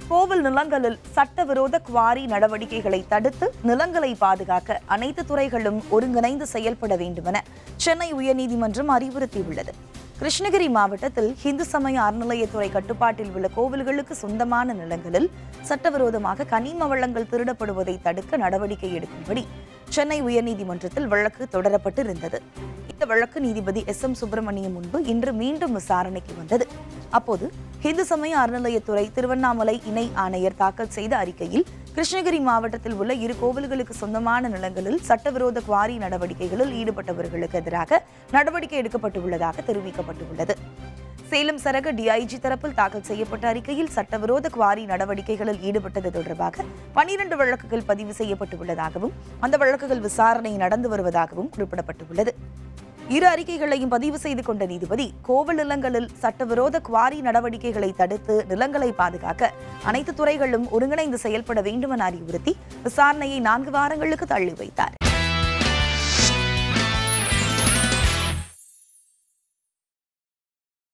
கோவில் நிலங்களில் சட்டவிரோத குவாரி நடவடிக்கைகளை தடுத்து நிலங்களை பாதுகாக்க அனைத்து துறைகளும் ஒருங்கிணைந்து செயல்பட வேண்டுமென சென்னை உயர்நீதிமன்றம் அறிவுறுத்தியுள்ளது கிருஷ்ணகிரி மாவட்டத்தில் இந்து சமய அறநிலையத்துறை கட்டுப்பாட்டில் உள்ள கோவில்களுக்கு சொந்தமான நிலங்களில் சட்டவிரோதமாக கனிம வளங்கள் திருடப்படுவதை தடுக்க நடவடிக்கை எடுக்கும்படி சென்னை உயர்நீதிமன்றத்தில் வழக்கு தொடரப்பட்டிருந்தது இந்த வழக்கு நீதிபதி எஸ் எம் சுப்பிரமணியம் முன்பு இன்று மீண்டும் விசாரணைக்கு வந்தது அப்போது இந்து சமய அறநிலையத்துறை திருவண்ணாமலை இணை ஆணையர் தாக்கல் செய்த அறிக்கையில் கிருஷ்ணகிரி மாவட்டத்தில் உள்ள இரு கோவில்களுக்கு சொந்தமான நிலங்களில் சட்டவிரோத குவாரி நடவடிக்கைகளில் ஈடுபட்டவர்களுக்கு எதிராக நடவடிக்கை எடுக்கப்பட்டுள்ளதாக தெரிவிக்கப்பட்டுள்ளது சேலம் சரக டிஐஜி தரப்பில் தாக்கல் செய்யப்பட்ட அறிக்கையில் சட்டவிரோத குவாரி நடவடிக்கைகளில் ஈடுபட்டது தொடர்பாக பனிரண்டு வழக்குகள் பதிவு செய்யப்பட்டுள்ளதாகவும் அந்த வழக்குகள் விசாரணை நடந்து வருவதாகவும் குறிப்பிடப்பட்டுள்ளது இரு அறிக்கைகளையும் பதிவு செய்து கொண்ட நீதிபதி கோவில் நிலங்களில் சட்டவிரோத குவாரி நடவடிக்கைகளை தடுத்து நிலங்களை பாதுகாக்க அனைத்து துறைகளும் ஒருங்கிணைந்து செயல்பட வேண்டும் என அறிவுறுத்தி விசாரணையை நான்கு வாரங்களுக்கு தள்ளி வைத்தார்